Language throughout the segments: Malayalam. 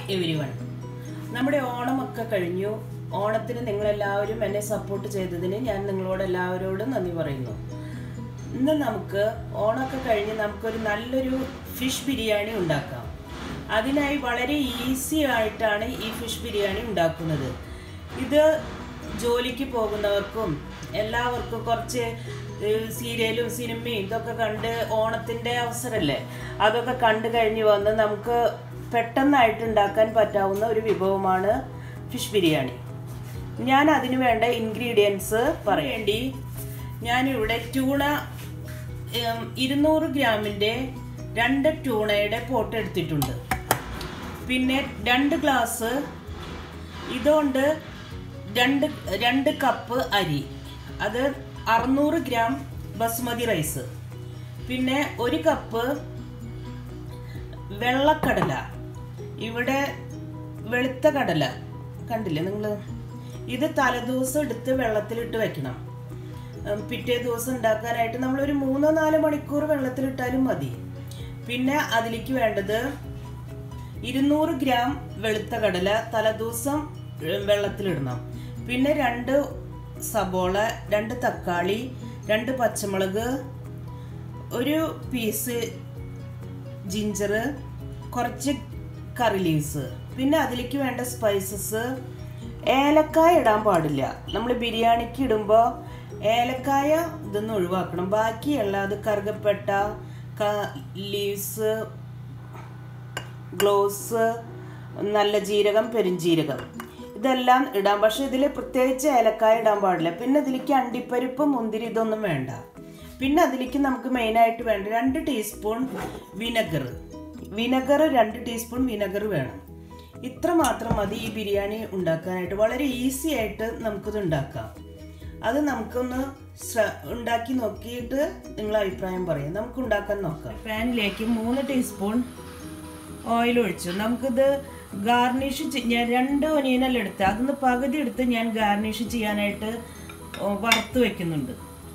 എവരി വൺ നമ്മുടെ ഓണമൊക്കെ കഴിഞ്ഞു ഓണത്തിന് നിങ്ങളെല്ലാവരും എന്നെ സപ്പോർട്ട് ചെയ്തതിന് ഞാൻ നിങ്ങളോട് എല്ലാവരോടും നന്ദി പറയുന്നു ഇന്ന് നമുക്ക് ഓണമൊക്കെ കഴിഞ്ഞ് നമുക്കൊരു നല്ലൊരു ഫിഷ് ബിരിയാണി ഉണ്ടാക്കാം അതിനായി വളരെ ഈസി ആയിട്ടാണ് ഈ ഫിഷ് ബിരിയാണി ഉണ്ടാക്കുന്നത് ഇത് ജോലിക്ക് പോകുന്നവർക്കും എല്ലാവർക്കും കുറച്ച് ഏഹ്, സീരിയലും സിനിമയും ഇതൊക്കെ കണ്ട് ഓണത്തിൻ്റെ അവസരമല്ലേ അതൊക്കെ കണ്ടു കഴിഞ്ഞ് വന്ന് നമുക്ക് പെട്ടെന്നായിട്ട് ഉണ്ടാക്കാൻ പറ്റാവുന്ന ഒരു വിഭവമാണ് ഫിഷ് ബിരിയാണി ഞാൻ അതിന് വേണ്ട ഇൻഗ്രീഡിയൻസ് പറയേണ്ടി ഞാനിവിടെ ട്യൂണ ഉം, ഇരുന്നൂറ് ഗ്രാമിൻ്റെ രണ്ട് ട്യൂണയുടെ പോട്ട് എടുത്തിട്ടുണ്ട് പിന്നെ രണ്ട് ഗ്ലാസ് ഇതുകൊണ്ട് രണ്ട് രണ്ട് കപ്പ് അരി അത് അറുന്നൂറ് ഗ്രാം ബസ്മതി റൈസ് പിന്നെ ഒരു കപ്പ് വെള്ളക്കടല ഇവിടെ വെളുത്ത കടല കണ്ടില്ലേ നിങ്ങൾ ഇത് തലേദിവസം എടുത്ത് വെള്ളത്തിലിട്ട് വെക്കണം ഉം, പിറ്റേ ദിവസം ഉണ്ടാക്കാനായിട്ട് നമ്മളൊരു മൂന്നോ നാലോ മണിക്കൂർ വെള്ളത്തിലിട്ടാലും മതി പിന്നെ അതിലേക്ക് വേണ്ടത് ഇരുന്നൂറ് ഗ്രാം വെളുത്ത കടല തലേദിവസം ഉം, വെള്ളത്തിലിടണം പിന്നെ രണ്ട് സബോള രണ്ട് തക്കാളി രണ്ട് പച്ചമുളക് ഒരു പീസ് ജിഞ്ചർ കുറച്ച് കറി ലീവ്സ് പിന്നെ അതിലേക്ക് വേണ്ട സ്പൈസസ് ഏലക്കായ ഇടാൻ പാടില്ല നമ്മൾ ബിരിയാണിക്ക് ഇടുമ്പോൾ ഏലക്കായ ഇതൊന്നും ഒഴിവാക്കണം ബാക്കിയുള്ള അത് കറുകപ്പെട്ട ലീവ്സ് ഗ്ലോസ് നല്ല ജീരകം പെരുംജീരകം ഇതെല്ലാം ഇടാം പക്ഷെ ഇതിൽ പ്രത്യേകിച്ച് ഏലക്കായ ഇടാൻ പാടില്ല പിന്നെ ഇതിലേക്ക് അണ്ടിപ്പരിപ്പ് മുന്തിരി ഇതൊന്നും വേണ്ട പിന്നെ അതിലേക്ക് നമുക്ക് മെയിനായിട്ട് വേണ്ട രണ്ട് ടീസ്പൂൺ വിനെഗർ വിനെഗർ രണ്ട് ടീസ്പൂൺ വിനെഗർ വേണം ഇത്ര മാത്രം മതി ഈ ബിരിയാണി ഉണ്ടാക്കാനായിട്ട് വളരെ ഈസി ആയിട്ട് നമുക്കിത് ഉണ്ടാക്കാം അത് നമുക്കൊന്ന് ശ്ര- ഉണ്ടാക്കി നോക്കിയിട്ട് നിങ്ങൾ അഭിപ്രായം പറയാം നമുക്ക് ഉണ്ടാക്കാൻ നോക്കാം പാനിലേക്ക് മൂന്ന് ടീസ്പൂൺ ഓയിൽ ഒഴിച്ചു നമുക്കിത് ഗാർണിഷ് ഞാൻ രണ്ട് ഒനിയനല്ല എടുത്ത് അതിന്ന് പകുതി എടുത്ത് ഞാൻ ഗാർണിഷ് ചെയ്യാനായിട്ട് ഓ, വറുത്ത് വെക്കുന്നുണ്ട്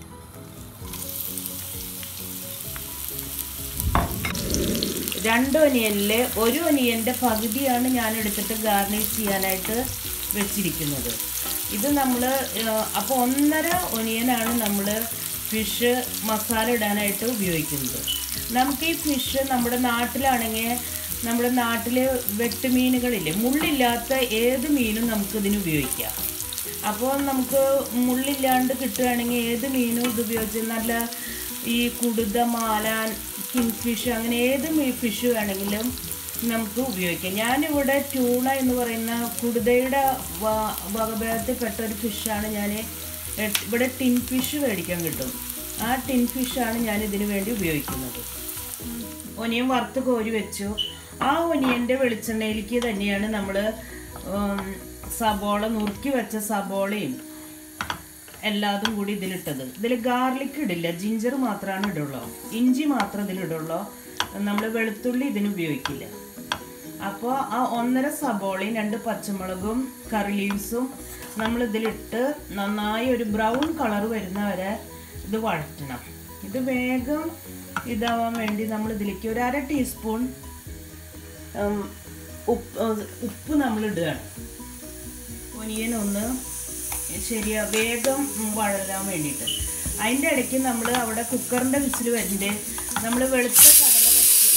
രണ്ട് ഒനിയനില് ഒരു ഒനിയൻ്റെ പകുതിയാണ് ഞാൻ എടുത്തിട്ട് ഗാർണിഷ് ചെയ്യാനായിട്ട് വെച്ചിരിക്കുന്നത് ഇത് നമ്മൾ അപ്പോൾ ഒന്നര ഒനിയനാണ് നമ്മൾ ഫിഷ് മസാല ഇടാനായിട്ട് ഉപയോഗിക്കുന്നത് നമുക്ക് ഈ ഫിഷ് നമ്മുടെ നാട്ടിലാണെങ്കിൽ നമ്മുടെ നാട്ടിൽ വെട്ടുമീനുകളില്ലേ മുള്ളില്ലാത്ത ഏത് മീനും നമുക്കിതിന് ഉപയോഗിക്കാം അപ്പോൾ നമുക്ക് മുള്ളില്ലാണ്ട് കിട്ടുകയാണെങ്കിൽ ഏത് മീനും ഇത് ഉപയോഗിച്ച് നല്ല ഈ കുടുത മാലാൻ കിങ് ഫിഷ് അങ്ങനെ ഏത് മീ ഫിഷ് വേണമെങ്കിലും നമുക്ക് ഉപയോഗിക്കാം ഞാനിവിടെ ട്യൂണ എന്ന് പറയുന്ന കുടുതയുടെ വ- വകഭേദത്തിൽപ്പെട്ട ഒരു ഫിഷാണ് ഞാൻ ഇവിടെ ടിൻ ഫിഷ് മേടിക്കാൻ കിട്ടും ആ ടിൻ ഫിഷാണ് ഞാൻ ഇതിന് വേണ്ടി ഉപയോഗിക്കുന്നത് ഒനിയൻ വറുത്ത് കോരി വെച്ചു ആ ഒനിയൻ്റെ വെളിച്ചെണ്ണയിലേക്ക് തന്നെയാണ് നമ്മൾ സബോള നുറുക്കി വെച്ച സബോളയും എല്ലാതും കൂടി ഇതിലിട്ടത് ഇതിൽ ഗാർലിക് ഇടില്ല ജിഞ്ചർ മാത്രമാണ് ഇടുള്ളൂ ഇഞ്ചി മാത്രം ഇതിലിടുള്ളൂ നമ്മൾ വെളുത്തുള്ളി ഇതിന് ഉപയോഗിക്കില്ല അപ്പോൾ ആ ഒന്നര സബോളയും രണ്ട് പച്ചമുളകും കറി ലീവ്സും നമ്മൾ ഇതിലിട്ട് നന്നായി ഒരു ബ്രൗൺ കളർ വരുന്ന വരെ ഇത് വഴറ്റണം ഇത് വേഗം ഇതാവാൻ വേണ്ടി നമ്മൾ ഇതിലേക്ക് ഒരു അര ടീസ്പൂൺ ഉം, ഉപ്പ് ഉപ്പ് നമ്മൾ ഇടുകയാണ് ഒനിയൻ ഒന്ന് ശരിയാ വേഗം വഴലാൻ വേണ്ടിയിട്ട് അതിൻ്റെ ഇടയ്ക്ക് നമ്മൾ അവിടെ കുക്കറിൻ്റെ വിസിൽ വരുന്നുണ്ട് നമ്മൾ വെളുത്ത കടല വെച്ച്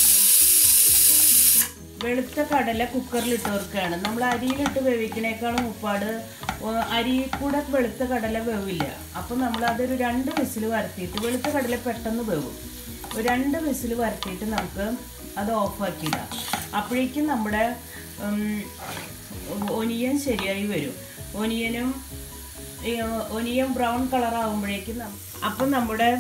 വെളുത്ത കടല കുക്കറിൽ ഇട്ട് വെക്കുകയാണ് നമ്മൾ അരിയിലിട്ട് വേവിക്കണേക്കാളും ഉപ്പാട് ഓ- അരി കൂടെ വെളുത്ത കടല വേവില്ല അപ്പം നമ്മൾ അതൊരു രണ്ട് വിസിൽ വരത്തിയിട്ട് വെളുത്ത കടല പെട്ടെന്ന് വേവും ഒരു രണ്ട് വിസിൽ വരത്തിയിട്ട് നമുക്ക് അത് ഓഫാക്കിയിടാം അപ്പോഴേക്കും നമ്മുടെ ഉം, ഒനിയൻ ശരിയായി വരും ഒനിയനും ഈ ഒനിയൻ ബ്രൗൺ കളർ ആകുമ്പോഴേക്കും അപ്പം നമ്മുടെ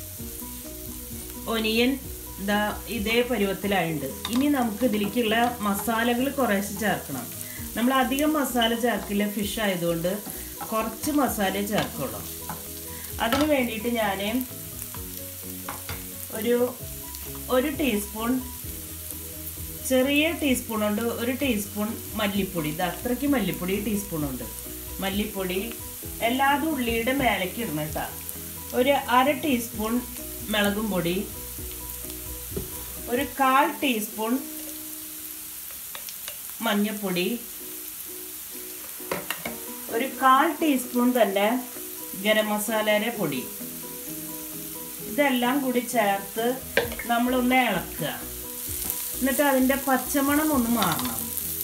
ഒനിയൻ ദാ ഇതേ പരുവത്തിലായിട്ടുണ്ട് ഇനി നമുക്ക് ഇതിലേക്കുള്ള മസാലകൾ കുറേശ്ശെ ചേർക്കണം നമ്മൾ അധികം മസാല ചേർക്കില്ല ഫിഷ് ആയതുകൊണ്ട് കുറച്ച് മസാല ചേർക്കുള്ളൂ അതിന് വേണ്ടിയിട്ട് ഞാൻ ഒരു ഒരു ടീസ്പൂൺ ചെറിയ ടീസ്പൂൺ ഉണ്ട് ഒരു ടീസ്പൂൺ മല്ലിപ്പൊടി ഇത് അത്രയ്ക്ക് മല്ലിപ്പൊടി ടീസ്പൂൺ ഉണ്ട് മല്ലിപ്പൊടി എല്ലാതും ഉള്ളിയുടെ മേലേക്ക് ഇടണം കേട്ടോ ഒരു അര ടീസ്പൂൺ മുളകും പൊടി ഒരു കാൽ ടീസ്പൂൺ മഞ്ഞൾപ്പൊടി ഒരു കാൽ ടീസ്പൂൺ തന്നെ ഗരം മസാലയുടെ പൊടി ഇതെല്ലാം കൂടി ചേർത്ത് നമ്മളൊന്ന് ഇളക്കുക എന്നിട്ട് അതിൻ്റെ പച്ചമണം ഒന്ന് മാറണം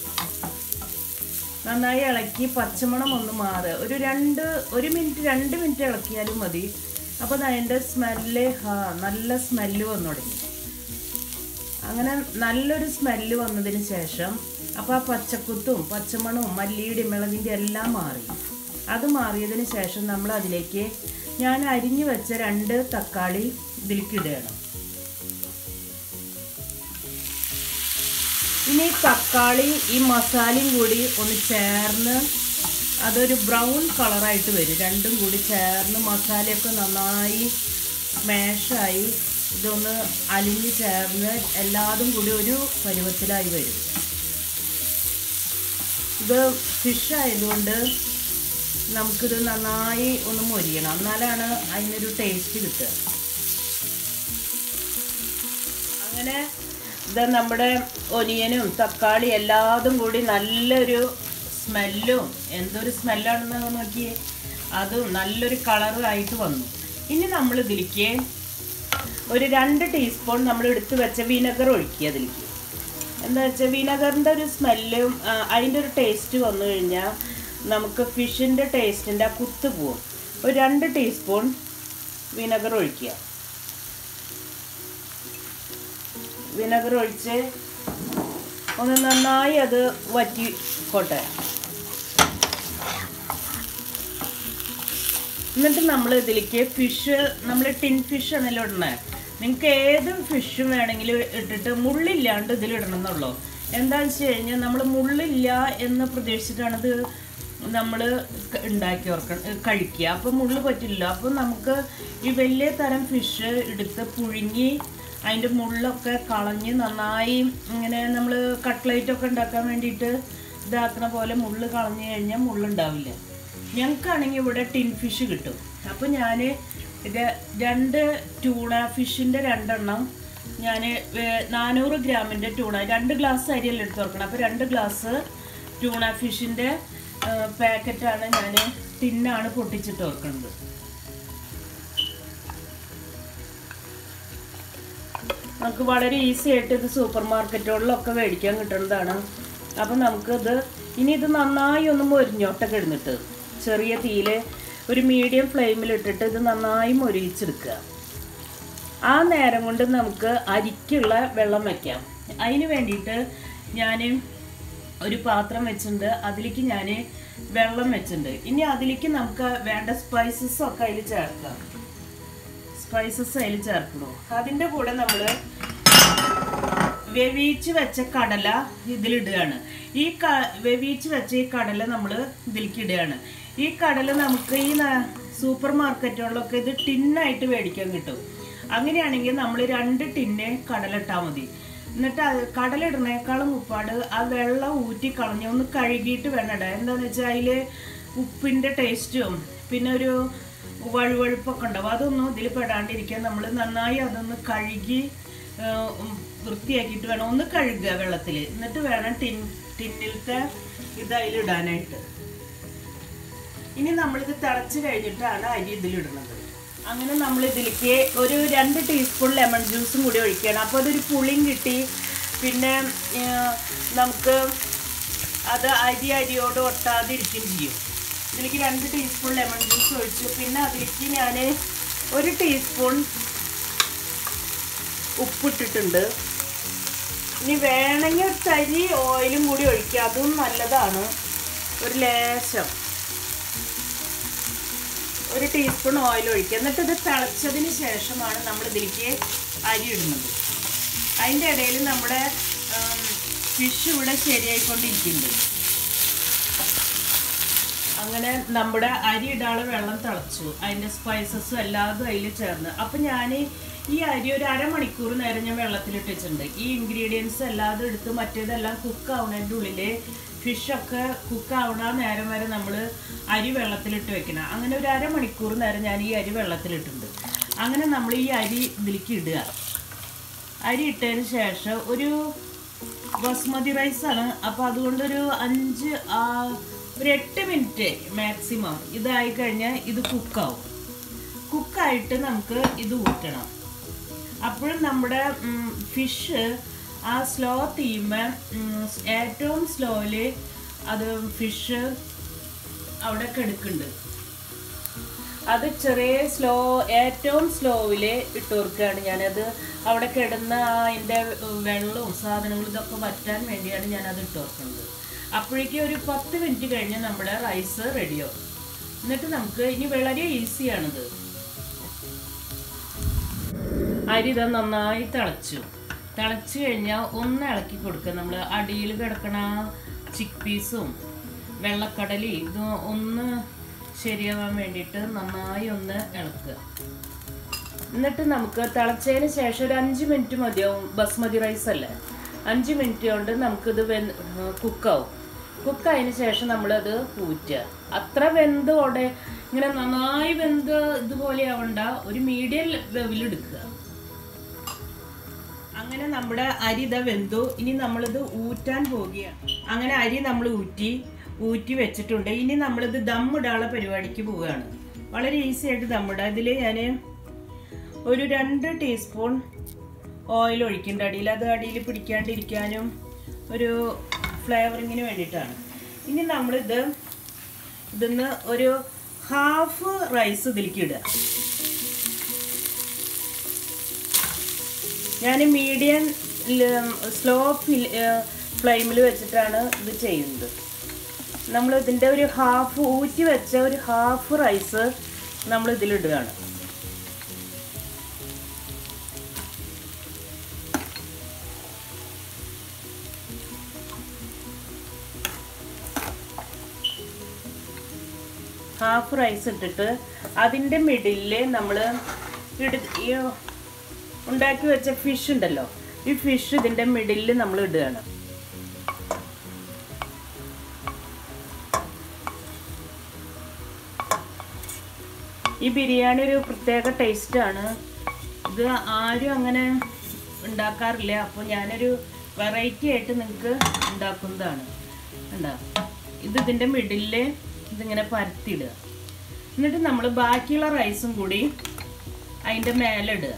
നന്നായി ഇളക്കി പച്ചമണം ഒന്ന് മാറുക ഒരു രണ്ട് ഒരു മിനിറ്റ് രണ്ട് മിനിറ്റ് ഇളക്കിയാലും മതി അപ്പോൾ അതിൻ്റെ സ്മെല്ല് നല്ല സ്മെല്ല് വന്നു തുടങ്ങി അങ്ങനെ നല്ലൊരു സ്മെല്ല് വന്നതിന് ശേഷം അപ്പോൾ ആ പച്ചക്കുത്തും പച്ചമണവും മല്ലിയുടെ മുളകിൻ്റെ എല്ലാം മാറി അത് മാറിയതിന് ശേഷം നമ്മൾ അതിലേക്ക് ഞാൻ അരിഞ്ഞു വെച്ച രണ്ട് തക്കാളി ഇതിലേക്ക് ഇടുകയാണ് ഇനി ഈ തക്കാളി ഈ മസാലയും കൂടി ഒന്ന് ചേർന്ന് അതൊരു ബ്രൗൺ കളറായിട്ട് വരും രണ്ടും കൂടി ചേർന്ന് മസാലയൊക്കെ നന്നായി സ്മാഷായി ഇതൊന്ന് അലിഞ്ഞ് ചേർന്ന് എല്ലാതും കൂടി ഒരു പരുവത്തിലായി വരും ഇത് ഫിഷ് ആയതുകൊണ്ട് നമുക്കിത് നന്നായി ഒന്ന് മൊരിയണം എന്നാലാണ് അതിനൊരു ടേസ്റ്റ് കിട്ടുക അങ്ങനെ ഇത് നമ്മുടെ ഒനിയനും തക്കാളി എല്ലാതും കൂടി നല്ലൊരു സ്മെല്ലും എന്തൊരു സ്മെല്ലാണെന്ന് നോക്കിയേ അതും നല്ലൊരു കളറും ആയിട്ട് വന്നു ഇനി നമ്മൾ ഇതിലേക്ക് ഒരു രണ്ട് ടീസ്പൂൺ നമ്മൾ എടുത്ത് വെച്ച വിനെഗർ ഒഴിക്കുക അതിലേക്ക് എന്താ വെച്ചാൽ വിനെഗറിൻ്റെ ഒരു സ്മെല്ലും അതിൻ്റെ ഒരു ടേസ്റ്റ് വന്നു കഴിഞ്ഞാൽ നമുക്ക് ഫിഷിൻ്റെ ടേസ്റ്റിൻ്റെ ആ കുത്ത് പോവും ഒരു രണ്ട് ടീസ്പൂൺ വിനെഗർ ഒഴിക്കുക വിനെഗർ ഒഴിച്ച് ഒന്ന് നന്നായി അത് വറ്റിക്കോട്ടെ എന്നിട്ട് നമ്മൾ ഇതിലേക്ക് ഫിഷ് നമ്മൾ ടിൻ ഫിഷ് ആണല്ലോ ഇടണേ നിങ്ങൾക്ക് ഏത് ഫിഷ് വേണമെങ്കിലും ഇട്ടിട്ട് മുള്ളില്ലാണ്ട് ഇതിലിടണം എന്നുള്ളൂ എന്താണെന്ന് വെച്ച് കഴിഞ്ഞാൽ നമ്മൾ മുള്ളില്ല എന്ന് പ്രതീക്ഷിച്ചിട്ടാണ് ഇത് നമ്മൾ ഉണ്ടാക്കി ഓർക്ക കഴിക്കുക അപ്പോൾ മുള്ള് പറ്റില്ല അപ്പോൾ നമുക്ക് ഈ വലിയ തരം ഫിഷ് എടുത്ത് പുഴുങ്ങി അതിൻ്റെ മുള്ളൊക്കെ കളഞ്ഞ് നന്നായി ഇങ്ങനെ നമ്മൾ കട്ട്ലേറ്റ് ഒക്കെ ഉണ്ടാക്കാൻ വേണ്ടിയിട്ട് ഇതാക്കണ പോലെ മുള്ള് കളഞ്ഞു കഴിഞ്ഞാൽ മുള്ളുണ്ടാവില്ല ഞങ്ങൾക്കാണെങ്കിൽ ഇവിടെ ടിൻ ഫിഷ് കിട്ടും അപ്പോൾ ഞാൻ രണ്ട് ട്യൂണ ഫിഷിൻ്റെ രണ്ടെണ്ണം ഞാൻ നാനൂറ് ഗ്രാമിൻ്റെ ട്യൂണ രണ്ട് ഗ്ലാസ് അരിയല്ല എടുത്ത് തുറക്കണം അപ്പോൾ രണ്ട് ഗ്ലാസ് ട്യൂണ ഫിഷിൻ്റെ പാക്കറ്റാണ് ഞാൻ ടിന്നാണ് പൊട്ടിച്ചിട്ട് ഓർക്കുന്നത് നമുക്ക് വളരെ ഈസി ആയിട്ട് ഇത് സൂപ്പർ മാർക്കറ്റുകളിലൊക്കെ മേടിക്കാൻ കിട്ടുന്നതാണ് അപ്പം നമുക്കിത് ഇനി ഇത് നന്നായി ഒന്ന് മൊരിഞ്ഞോട്ടൊക്കെ ഇടുന്നിട്ട് ചെറിയ തീയിൽ ഒരു മീഡിയം ഫ്ലെയിമിൽ ഇട്ടിട്ട് ഇത് നന്നായി മൊരിയിച്ചെടുക്കുക ആ നേരം കൊണ്ട് നമുക്ക് അരിക്കുള്ള വെള്ളം വയ്ക്കാം അതിന് വേണ്ടിയിട്ട് ഞാൻ ഒരു പാത്രം വെച്ചിട്ടുണ്ട് അതിലേക്ക് ഞാൻ വെള്ളം വെച്ചിട്ടുണ്ട് ഇനി അതിലേക്ക് നമുക്ക് വേണ്ട സ്പൈസസ് ഒക്കെ അതിൽ ചേർക്കാം സ്പൈസസ് അതിൽ ചേർക്കണു അതിൻ്റെ കൂടെ നമ്മൾ വെവിച്ച് വെച്ച കടല ഇതിലിടുകയാണ് ഈ ക വെവിച്ച് വെച്ച ഈ കടല നമ്മൾ ഇതിലേക്ക് ഇടുകയാണ് ഈ കടല നമുക്ക് ഈ ന- സൂപ്പർ മാർക്കറ്റുകളിലൊക്കെ ഇത് ടിന്നായിട്ട് മേടിക്കാൻ കിട്ടും അങ്ങനെയാണെങ്കിൽ നമ്മൾ രണ്ട് ടിന്ന് കടല ഇട്ടാൽ മതി എന്നിട്ട് അത് കടല ഇടുന്നേക്കാളും ഉപ്പാട് ആ വെള്ളം ഊറ്റി കളഞ്ഞ് ഒന്ന് കഴുകിയിട്ട് വേണം ഇടാൻ എന്താണെന്ന് വെച്ചാൽ അതിൽ ഉപ്പിൻ്റെ ടേസ്റ്റും പിന്നെ ഒരു വഴുവഴുപ്പൊക്കെ ഉണ്ടാവും അതൊന്നും ഇതിൽ പെടാണ്ടിരിക്കാൻ നമ്മൾ നന്നായി അതൊന്ന് കഴുകി ആ, ഉം, വൃത്തിയാക്കിയിട്ട് വേണം ഒന്ന് കഴുകുക വെള്ളത്തിൽ എന്നിട്ട് വേണം ടിൻ ടിന്നിലത്തെ ഇത് അതിലിടാനായിട്ട് ഇനി നമ്മളിത് തിളച്ച് കഴിഞ്ഞിട്ടാണ് അരി ഇതിലിടുന്നത് അങ്ങനെ നമ്മൾ ഇതിലേക്ക് ഒരു രണ്ട് ടീസ്പൂൺ ലെമൺ ജ്യൂസും കൂടി ഒഴിക്കണം അപ്പോൾ അതൊരു പുളിയും കിട്ടി പിന്നെ ആ, നമുക്ക് അത് അരി അരിയോട് ഒട്ടാതിരിക്കുകയും ചെയ്യും ഇതിലേക്ക് രണ്ട് ടീസ്പൂൺ ലെമൺ ജ്യൂസ് ഒഴിച്ചു പിന്നെ അതിലേക്ക് ഞാൻ ഒരു ടീസ്പൂൺ ഉപ്പിട്ടിട്ടുണ്ട് ഇനി വേണമെങ്കിൽ ഒരു തരി ഓയിലും കൂടി ഒഴിക്കുക അതും നല്ലതാണ് ഒരു ലേശം ഒരു ടീസ്പൂൺ ഓയിൽ ഒഴിക്കുക എന്നിട്ട് ഇത് തിളച്ചതിന് ശേഷമാണ് നമ്മൾ ഇതിലേക്ക് അരി ഇടുന്നത് അതിൻ്റെ ഇടയിൽ നമ്മുടെ ഫിഷ് ഇവിടെ ശരിയായിക്കൊണ്ടിരിക്കുന്നുണ്ട് അങ്ങനെ നമ്മുടെ അരി ഇടാനുള്ള വെള്ളം തിളച്ചു അതിൻ്റെ സ്പൈസസും എല്ലാതും അതിൽ ചേർന്ന് അപ്പം ഞാൻ ഈ അരി ഒരു അരമണിക്കൂർ നേരം ഞാൻ വെള്ളത്തിലിട്ട് വെച്ചിട്ടുണ്ട് ഈ ഇൻഗ്രീഡിയൻസ് എല്ലാതും എടുത്ത് മറ്റേതെല്ലാം കുക്ക് ആവുന്നതിൻ്റെ ഉള്ളിൽ ഫിഷൊക്കെ കുക്ക് ആവണ നേരം വരെ നമ്മൾ അരി വെള്ളത്തിലിട്ട് വെക്കണം അങ്ങനെ ഒരു അരമണിക്കൂർ നേരം ഞാൻ ഈ അരി വെള്ളത്തിലിട്ടുണ്ട് അങ്ങനെ നമ്മൾ ഈ അരി ഇതിലേക്ക് ഇടുക അരി ഇട്ടതിന് ശേഷം ഒരു ബസ്മതി റൈസാണ് അപ്പോൾ അതുകൊണ്ടൊരു അഞ്ച് ആ, ഒരു എട്ട് മിനിറ്റ് മാക്സിമം ഇതായി കഴിഞ്ഞാൽ ഇത് കുക്കാവും കുക്കായിട്ട് നമുക്ക് ഇത് ഊറ്റണം അപ്പോഴും നമ്മുടെ ഫിഷ് ആ സ്ലോ തീമ ഏറ്റവും സ്ലോയില് അത് ഫിഷ് അവിടെ കിടക്കുന്നുണ്ട് അത് ചെറിയ സ്ലോ ഏറ്റവും സ്ലോവില് ഇട്ട് കൊടുക്കുകയാണ് ഞാനത് അവിടെ കിടന്ന ആ അതിൻ്റെ വെള്ളവും സാധനങ്ങളും ഇതൊക്കെ വറ്റാൻ വേണ്ടിയാണ് ഞാനത് ഇട്ട് കൊടുക്കുന്നത് അപ്പോഴേക്കും ഒരു പത്ത് മിനിറ്റ് കഴിഞ്ഞ് നമ്മുടെ റൈസ് റെഡിയാവും എന്നിട്ട് നമുക്ക് ഇനി വളരെ ഈസിയാണിത് അരി ഇതാ നന്നായി തിളച്ചു തിളച്ചു കഴിഞ്ഞാൽ ഒന്ന് ഇളക്കി കൊടുക്കുക നമ്മൾ അടിയിൽ കിടക്കണ ചിക്ക് പീസും വെള്ളക്കടലയും ഇത് ഒന്ന് ശരിയാവാൻ വേണ്ടിയിട്ട് നന്നായി ഒന്ന് ഇളക്കുക എന്നിട്ട് നമുക്ക് തിളച്ചതിന് ശേഷം ഒരു അഞ്ച് മിനിറ്റ് മതിയാവും ബസ്മതി റൈസ് അല്ലേ അഞ്ച് മിനിറ്റ് കൊണ്ട് നമുക്കിത് വെ കുക്കാവും കുക്കായതിന് ശേഷം നമ്മളത് ഊറ്റുക അത്ര വെന്തോടെ ഇങ്ങനെ നന്നായി വെന്ത് ഇതുപോലെ ആവണ്ട ഒരു മീഡിയം ലെവലെടുക്കുക അങ്ങനെ നമ്മുടെ അരി ഇതാ വെന്തു ഇനി നമ്മളിത് ഊറ്റാൻ പോവുകയാണ് അങ്ങനെ അരി നമ്മൾ ഊറ്റി ഊറ്റി വെച്ചിട്ടുണ്ട് ഇനി നമ്മളിത് ദമ്മിടാനുള്ള പരിപാടിക്ക് പോവുകയാണ് വളരെ ഈസി ആയിട്ട് ദമ്മിടാം ഇതിൽ ഞാൻ ഒരു രണ്ട് ടീസ്പൂൺ ഓയിൽ ഒഴിക്കേണ്ട അടിയിൽ അത് അടിയിൽ പിടിക്കാണ്ടിരിക്കാനും ഒരു ഫ്ലേവറിങ്ങിന് വേണ്ടിയിട്ടാണ് ഇനി നമ്മളിത് ഇതിന്ന് ഒരു ഹാഫ് റൈസ് ഇതിലേക്ക് ഇടുക ഞാൻ മീഡിയം സ്ലോ ഫ്ലെയിമിൽ വെച്ചിട്ടാണ് ഇത് ചെയ്യുന്നത് നമ്മൾ ഇതിൻ്റെ ഒരു ഹാഫ് ഊറ്റി വെച്ച ഒരു ഹാഫ് റൈസ് നമ്മൾ ഇതിലിടുകയാണ് ഹാഫ് റൈസ് ഇട്ടിട്ട് അതിൻ്റെ മിഡിലിൽ നമ്മൾ ഇട ഈ ഉണ്ടാക്കി വെച്ച ഫിഷ് ഉണ്ടല്ലോ ഈ ഫിഷ് ഇതിൻ്റെ മിഡിലിൽ നമ്മൾ ഇടുകയാണ് ഈ ബിരിയാണി ഒരു പ്രത്യേക ടേസ്റ്റാണ് ഇത് ആരും അങ്ങനെ ഉണ്ടാക്കാറില്ല അപ്പോൾ ഞാനൊരു വെറൈറ്റി ആയിട്ട് നിങ്ങൾക്ക് ഉണ്ടാക്കുന്നതാണ് ഉണ്ടോ ഇത് ഇതിൻ്റെ മിഡിലിൽ ഇതിങ്ങനെ പരത്തിയിടുക എന്നിട്ട് നമ്മൾ ബാക്കിയുള്ള റൈസും കൂടി അതിൻ്റെ മേലെ ഇടുക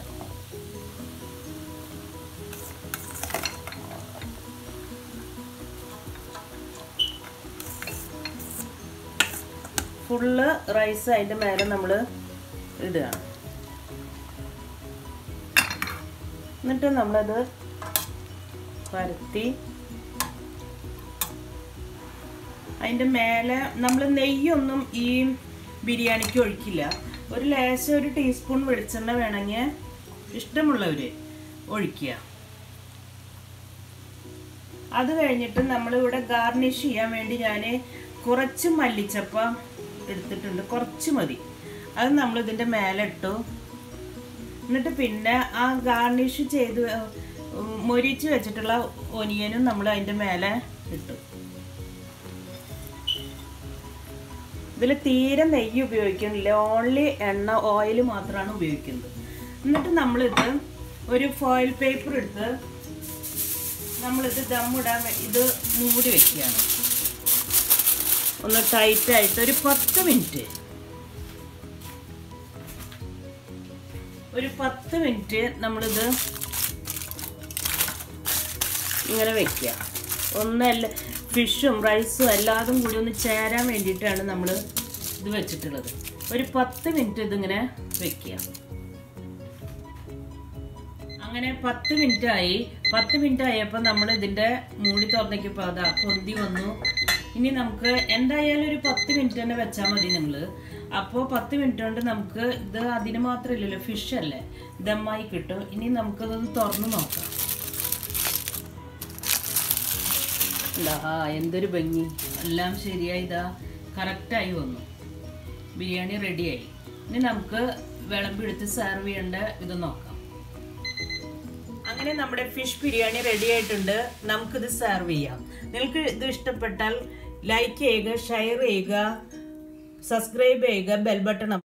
ഫുള്ള് റൈസ് അതിൻ്റെ മേലെ നമ്മൾ ഇടുകയാണ് എന്നിട്ട് നമ്മളത് പരത്തി അതിൻ്റെ മേലെ നമ്മൾ നെയ്യൊന്നും ഈ ബിരിയാണിക്ക് ഒഴിക്കില്ല ഒരു ലേശം ഒരു ടീസ്പൂൺ വെളിച്ചെണ്ണ വേണമെങ്കിൽ ഇഷ്ടമുള്ളവർ ഒഴിക്കുക അത് കഴിഞ്ഞിട്ട് നമ്മളിവിടെ ഗാർണിഷ് ചെയ്യാൻ വേണ്ടി ഞാൻ കുറച്ച് മല്ലിച്ചപ്പ എടുത്തിട്ടുണ്ട് കുറച്ച് മതി അത് നമ്മൾ ഇതിൻ്റെ മേലെ ഇട്ടു എന്നിട്ട് പിന്നെ ആ ഗാർണിഷ് ചെയ്ത് ഉം, മൊരിച്ച് വെച്ചിട്ടുള്ള ഒനിയനും നമ്മൾ അതിൻ്റെ മേലെ ഇട്ടു ഇതിൽ തീരെ നെയ്യ് ഉപയോഗിക്കുന്നില്ല ഓൺലി എണ്ണ ഓയിൽ മാത്രമാണ് ഉപയോഗിക്കുന്നത് എന്നിട്ട് നമ്മളിത് ഒരു ഫോയിൽ പേപ്പർ എടുത്ത് നമ്മളിത് ദമ്മിടാൻ വേ- ഇത് മൂടി വെക്കുകയാണ് ഒന്ന് ടൈറ്റായിട്ട് ഒരു പത്ത് മിനിറ്റ് ഒരു പത്ത് മിനിറ്റ് നമ്മളിത് ഇങ്ങനെ വെക്കുക ഒന്നല്ല ഫിഷും റൈസും എല്ലാതും കൂടി ഒന്ന് ചേരാൻ വേണ്ടിയിട്ടാണ് നമ്മൾ ഇത് വെച്ചിട്ടുള്ളത് ഒരു പത്ത് മിനിറ്റ് ഇതിങ്ങനെ വെക്കുക അങ്ങനെ പത്ത് മിനിറ്റ് ആയി പത്ത് മിനിറ്റ് ആയപ്പോൾ നമ്മൾ ഇതിൻ്റെ മൂടി തുറന്നേക്കപ്പോൾ അതാ പൊന്തി വന്നു ഇനി നമുക്ക് എന്തായാലും ഒരു പത്ത് മിനിറ്റ് തന്നെ വെച്ചാൽ മതി നിങ്ങൾ അപ്പോൾ പത്ത് മിനിറ്റ് കൊണ്ട് നമുക്ക് ഇത് അതിന് മാത്രമല്ലല്ലോ ഫിഷ് അല്ലേ ദമ്മായി കിട്ടും ഇനി നമുക്കതൊന്ന് തുറന്ന് നോക്കാം ഇതാ ആ എന്തൊരു ഭംഗി എല്ലാം ശരിയായി ഇതാ കറക്റ്റായി വന്നു ബിരിയാണി റെഡിയായി ഇനി നമുക്ക് വിളമ്പെടുത്ത് സെർവ് ചെയ്യേണ്ട ഇത് നോക്കാം അങ്ങനെ നമ്മുടെ ഫിഷ് ബിരിയാണി റെഡി ആയിട്ടുണ്ട് നമുക്കിത് സെർവ് ചെയ്യാം നിങ്ങൾക്ക് ഇത് ഇഷ്ടപ്പെട്ടാൽ ലൈക്ക് ചെയ്യുക ഷെയർ ചെയ്യുക സബ്സ്ക്രൈബ് ചെയ്യുക ബെൽ ബട്ടൺ